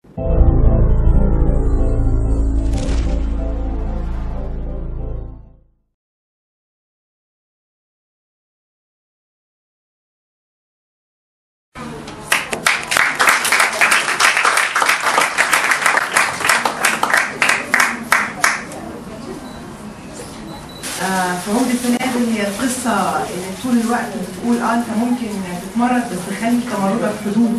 آه، فهود التنازل هي القصة اللي طول الوقت بتقول اه انت ممكن تتمرد بس تخلي تمردك حدود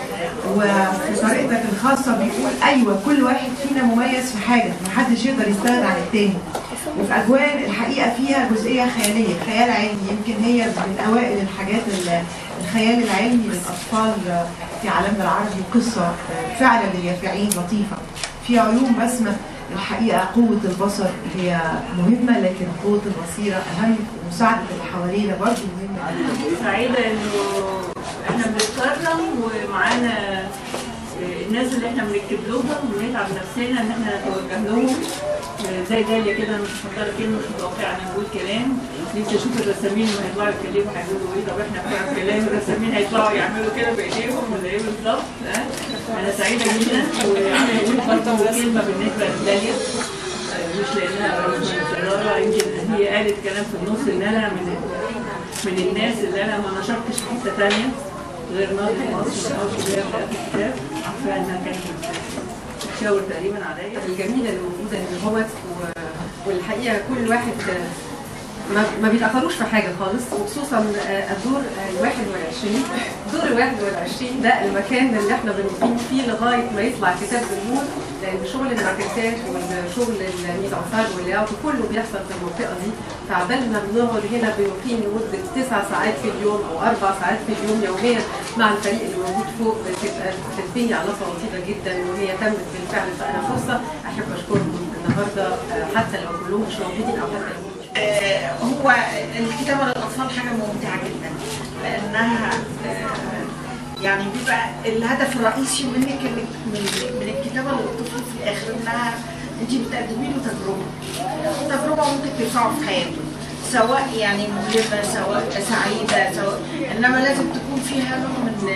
وفي طريقتك الخاصة بيقول ايوه كل واحد فينا مميز في حاجة محدش يقدر يستغنى عن التاني وفي اجوان الحقيقة فيها جزئية خيالية خيال علمي يمكن هي من اوائل الحاجات ال- الخيال العلمي للاطفال في عالمنا العربي قصة فعلا لليافعين لطيفة في عيون بسمة الحقيقة قوة البصر هي مهمة لكن قوة البصيرة أهم ومساعدة اللي حوالينا برضه مهمة سعيدة انه احنا بنتكرم ومعانا الناس اللي احنا بنكتب لهم ونتعب نفسنا ان احنا نتوجه لهم زي داليا كده انا مش مختاره كلمه مش متوقعه ان نقول كلام نفسي اشوف الرسامين اللي هيطلعوا يتكلموا هيقولوا ايه طب احنا بتوع الكلام الرسامين هيطلعوا يعملوا كده بايديهم ولا ايه بالظبط ها؟ انا سعيده جدا وعايزه اقول برضه كلمه بالنسبه لداليا مش لانها رئيس الاداره يمكن هي قالت كلام في النص ان انا من من الناس اللي انا ما نشرتش في حته ثانيه غير نادي مصر او شباب في الكتاب فانها كانت بتشاور تقريبا عليا الجميله اللي موجوده اللي هو و- والحقيقه كل واحد ما, ما بيتاخروش في حاجه خالص وخصوصا آه، الدور ال 21 دور ال 21 ده المكان اللي احنا بنقيم فيه لغايه ما يطلع كتاب بالنور لان شغل الماركتات والشغل الميزانسار واللاyout كله بيحصل في المنطقه دي فعبال ما بنقعد هنا بنقيم لمده تسع ساعات في اليوم او اربع ساعات في اليوم يوميا مع الفريق اللي موجود فوق بتبقى بتبني علاقه لطيفه جدا وهي تمت بالفعل فانا فرصه احب اشكركم النهارده آه، حتى لو كلهم مش موجودين او حتى لو مش آه، هو الكتابة للأطفال حاجة ممتعة جدا لأنها آه، يعني بيبقى الهدف الرئيسي منك إنك من من الكتابة للطفل في الآخر إنها أنت بتقدمي له تجربة تجربة ممكن تنفعه في حياته سواء يعني مؤلمة سواء سعيدة سواء إنما لازم تكون فيها نوع من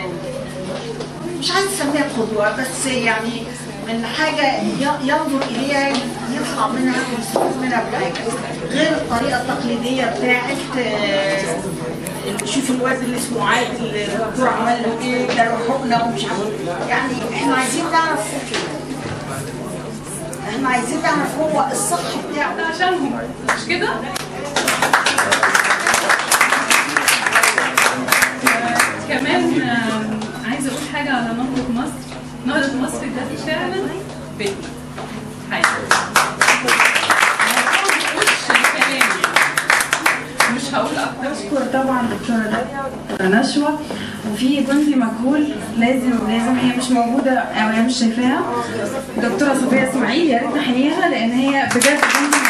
مش عايز اسميها قدوة بس يعني من حاجة ي- ينظر إليها يطلع منها ويستفيد منها بحاجة غير الطريقة التقليدية بتاعت آه، شوف الواد اللي اسمه عادل الدكتور عمل له ايه ده له حقنة ومش عارف إيه. يعني احنا عايزين نعرف احنا عايزين نعرف هو الصح بتاعه عشانهم مش كده؟ كمان آم، عايزه اقول حاجه على نهضه مصر نهضه مصر ده فعلا بيت حياه مش الكلام مش هقول اكتر بشكر طبعا دكتورة داليا ودكتورة نشوى وفي كنزي مجهول لازم لازم هي مش موجودة أو هي مش شايفاها دكتورة صفية إسماعيل يا ريت نحييها لأن هي بجد كنزي